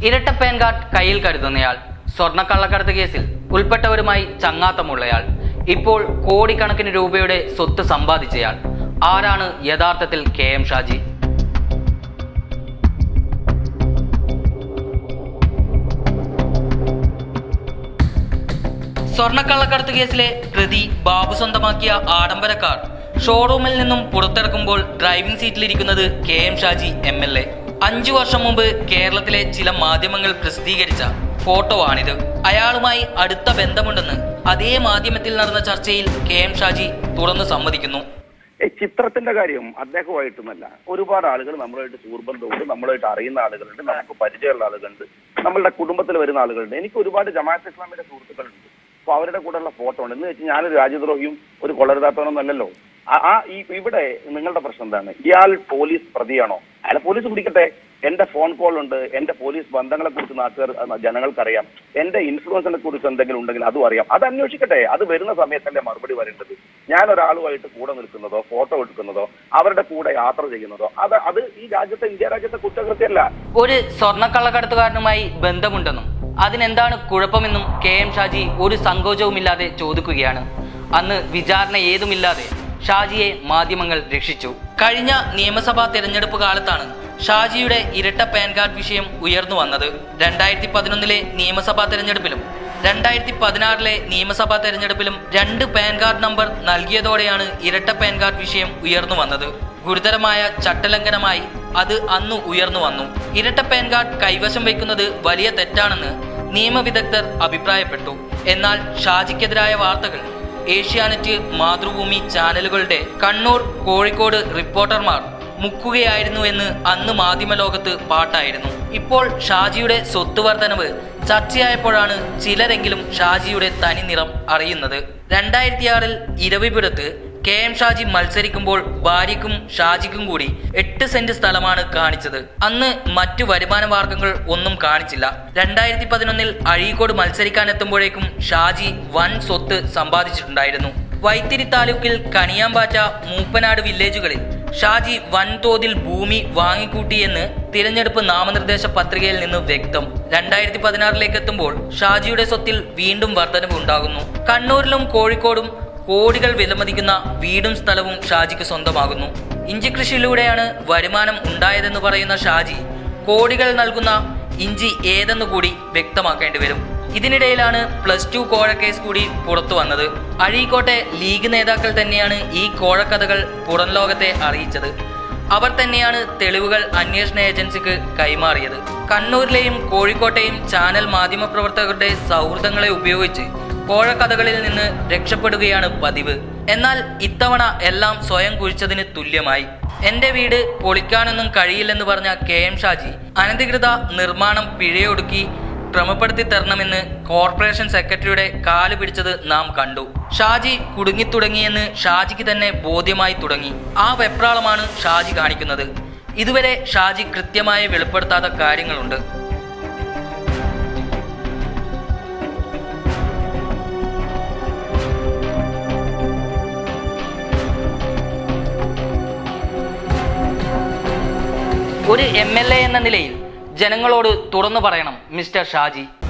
ഇരട്ട pan card കയ്യിൽ കരുതുന്നയാൾ സ്വർണ്ണക്കള്ളക്കടത്ത് കേസിൽ ഉൾപ്പെട്ടവരുമായി ചങ്ങാത്തമുള്ളയാൾ ഇപ്പോൾ കോടിക്കണക്കിന് രൂപയുടെ സ്വത്ത് സമ്പാദിച്ചയാൾ ആരാണ് യഥാർത്ഥത്തിൽ കെ എം ഷാജി സ്വർണ്ണക്കള്ളക്കടത്ത് കേസിലെ പ്രതി ബാബു സ്വന്തമാക്കിയ ആഡംബര കാർ ഷോറൂമിൽ നിന്നും പുറത്തിറക്കുമ്പോൾ ഡ്രൈവിംഗ് സീറ്റിലിരിക്കുന്നത് K M Shaji M L A അഞ്ചു വർഷം മുമ്പ് കേരളത്തിലെ ചില മാധ്യമങ്ങൾ പ്രസിദ്ധീകരിച്ച ഫോട്ടോ ആണിത് അയാളുമായി അടുത്ത ബന്ധമുണ്ടെന്ന് അതേ മാധ്യമത്തിൽ നടന്ന ചർച്ചയിൽ കെ എം ഷാജി തുറന്നു സമ്മതിക്കുന്നു ഈ ചിത്രത്തിന്റെ കാര്യം അദ്ദേഹമായിട്ടൊന്നല്ല ഒരുപാട് ആളുകൾ നമ്മളുമായിട്ട് സുഹൃബന്ധമുണ്ട് നമ്മളായിട്ട് അറിയുന്ന ആളുകളുണ്ട് നമുക്ക് പരിചയമുള്ള ആളുകളുണ്ട് നമ്മളുടെ കുടുംബത്തിൽ വരുന്ന ആളുകളുണ്ട് എനിക്ക് ഒരുപാട് ജമാഅത്ത് ഇസ്ലാമിന്റെ സുഹൃത്തുക്കളുണ്ട് അപ്പൊ അവരുടെ കൂടെയുള്ള ഫോട്ടോ ഉണ്ട് എന്ന് വെച്ചാൽ ഞാനൊരു രാജ്യദ്രോഹിയും ഒരു കൊളരുതാത്തവനൊന്നല്ലല്ലോ ആ- ആ ഈ ഇവിടെ നിങ്ങളുടെ പ്രശ്നം എന്താണ് ഇയാൾ പോലീസ് പ്രതിയാണോ അയാളെ പോലീസ് പിടിക്കട്ടെ എന്റെ ഫോൺ കോൾ ഉണ്ട് എന്റെ പോലീസ് ബന്ധങ്ങളെ കുറിച്ച് നാട്ടുകാർ അഹ് ജനങ്ങൾക്കറിയാം എന്റെ ഇൻഫ്ലുവൻസിനെ കുറിച്ച് എന്തെങ്കിലും ഉണ്ടെങ്കിൽ അതും അറിയാം അത് അന്വേഷിക്കട്ടെ അത് വരുന്ന സമയത്തല്ലേ മറുപടി വരേണ്ടത് ഞാൻ ഒരാളുമായിട്ട് കൂടെ നിൽക്കുന്നതോ ഫോട്ടോ എടുക്കുന്നതോ അവരുടെ കൂടെ യാത്ര ചെയ്യുന്നതോ അത് അത് ഈ രാജ്യത്തെ ഇന്ത്യ രാജ്യത്തെ കുറ്റകൃത്യമല്ല ഒരു സ്വർണ്ണക്കള്ളക്കടത്തുകാരനുമായി ബന്ധമുണ്ടെന്നും അതിനെന്താണ് കുഴപ്പമെന്നും കെ എം ഷാജി ഒരു സങ്കോചവുമില്ലാതെ ചോദിക്കുകയാണ് അന്ന് വിചാരണ ഏതുമില്ലാതെ ഷാജിയെ മാധ്യമങ്ങൾ രക്ഷിച്ചു കഴിഞ്ഞ നിയമസഭാ തെരഞ്ഞെടുപ്പ് കാലത്താണ് ഷാജിയുടെ ഇരട്ട പാൻ കാർഡ് വിഷയം ഉയർന്നു വന്നത് രണ്ടായിരത്തി പതിനൊന്നിലെ നിയമസഭാ തെരഞ്ഞെടുപ്പിലും രണ്ടായിരത്തി പതിനാറിലെ നിയമസഭാ തെരഞ്ഞെടുപ്പിലും രണ്ട് പാൻ കാർഡ് നമ്പർ നൽകിയതോടെയാണ് ഇരട്ട പാൻ കാർഡ് വിഷയം ഉയർന്നു വന്നത് ഗുരുതരമായ ചട്ടലംഘനമായി അത് അന്ന് ഉയർന്നു വന്നു ഇരട്ട പാൻ കാർഡ് കൈവശം വയ്ക്കുന്നത് വലിയ തെറ്റാണെന്ന് നിയമവിദഗ്ധർ അഭിപ്രായപ്പെട്ടു എന്നാൽ ഷാജിക്കെതിരായ വാർത്തകൾ ഏഷ്യാനെറ്റ് മാതൃഭൂമി ചാനലുകളുടെ കണ്ണൂർ കോഴിക്കോട് റിപ്പോർട്ടർമാർ മുക്കുകയായിരുന്നു എന്ന് അന്ന് മാധ്യമലോകത്ത് പാട്ടായിരുന്നു ഇപ്പോൾ ഷാജിയുടെ സ്വത്ത് വർധനവ് ചർച്ചയായപ്പോഴാണ് ചിലരെങ്കിലും ഷാജിയുടെ തനി നിറം അറിയുന്നത് രണ്ടായിരത്തിയാറിൽ ഇരവിപുരത്ത് കെ എം ഷാജി മത്സരിക്കുമ്പോൾ ഭാര്യയ്ക്കും ഷാജിക്കും കൂടി എട്ട് സെന്റ് സ്ഥലമാണ് കാണിച്ചത് അന്ന് മറ്റു വരുമാന മാർഗങ്ങൾ ഒന്നും കാണിച്ചില്ല രണ്ടായിരത്തി പതിനൊന്നിൽ അഴീക്കോട് മത്സരിക്കാൻ എത്തുമ്പോഴേക്കും ഷാജി വൻ സ്വത്ത് സമ്പാദിച്ചിട്ടുണ്ടായിരുന്നു വൈത്തിരി താലൂക്കിൽ കണിയാമ്പാറ്റ മൂപ്പനാട് വില്ലേജുകളിൽ ഷാജി വൻതോതിൽ ഭൂമി വാങ്ങിക്കൂട്ടിയെന്ന് തിരഞ്ഞെടുപ്പ് നാമനിർദ്ദേശ പത്രികയിൽ നിന്ന് വ്യക്തം രണ്ടായിരത്തി പതിനാറിലേക്ക് എത്തുമ്പോൾ ഷാജിയുടെ സ്വത്തിൽ വീണ്ടും വർധനവ് ഉണ്ടാകുന്നു കണ്ണൂരിലും കോഴിക്കോടും കോടികൾ വിലമതിക്കുന്ന വീടും സ്ഥലവും ഷാജിക്ക് സ്വന്തമാകുന്നു ഇഞ്ചി കൃഷിയിലൂടെയാണ് വരുമാനം ഉണ്ടായതെന്ന് പറയുന്ന ഷാജി കോടികൾ നൽകുന്ന ഇഞ്ചി ഏതെന്ന് കൂടി വ്യക്തമാക്കേണ്ടി വരും ഇതിനിടയിലാണ് പ്ലസ് ടു കോഴക്കേസ് കൂടി പുറത്തു വന്നത് അഴീക്കോട്ടെ ലീഗ് നേതാക്കൾ തന്നെയാണ് ഈ കോഴക്കഥകൾ പുറം ലോകത്തെ അറിയിച്ചത് അവർ തന്നെയാണ് തെളിവുകൾ അന്വേഷണ ഏജൻസിക്ക് കൈമാറിയത് കണ്ണൂരിലെയും കോഴിക്കോട്ടെയും ചാനൽ മാധ്യമപ്രവർത്തകരുടെ സൗഹൃദങ്ങളെ ഉപയോഗിച്ച് കോഴക്കഥകളിൽ നിന്ന് രക്ഷപ്പെടുകയാണ് പതിവ് എന്നാൽ ഇത്തവണ എല്ലാം സ്വയം കുഴിച്ചതിന് തുല്യമായി എന്റെ വീട് പൊളിക്കാനൊന്നും കഴിയില്ലെന്ന് പറഞ്ഞ കെ എം ഷാജി അനധികൃത നിർമ്മാണം പിഴയൊടുക്കി ക്രമപ്പെടുത്തി തരണമെന്ന് കോർപ്പറേഷൻ സെക്രട്ടറിയുടെ കാല് പിടിച്ചത് നാം കണ്ടു ഷാജി കുടുങ്ങിത്തുടങ്ങിയെന്ന് ഷാജിക്ക് തന്നെ ബോധ്യമായി തുടങ്ങി ആ വെപ്രാളമാണ് ഷാജി കാണിക്കുന്നത് ഇതുവരെ ഷാജി കൃത്യമായി വെളിപ്പെടുത്താത്ത കാര്യങ്ങളുണ്ട് ഒരു എം എൽ എ എന്ന നിലയിൽ ജനങ്ങളോട് തുറന്നു പറയണം മിസ്റ്റർ ഷാജി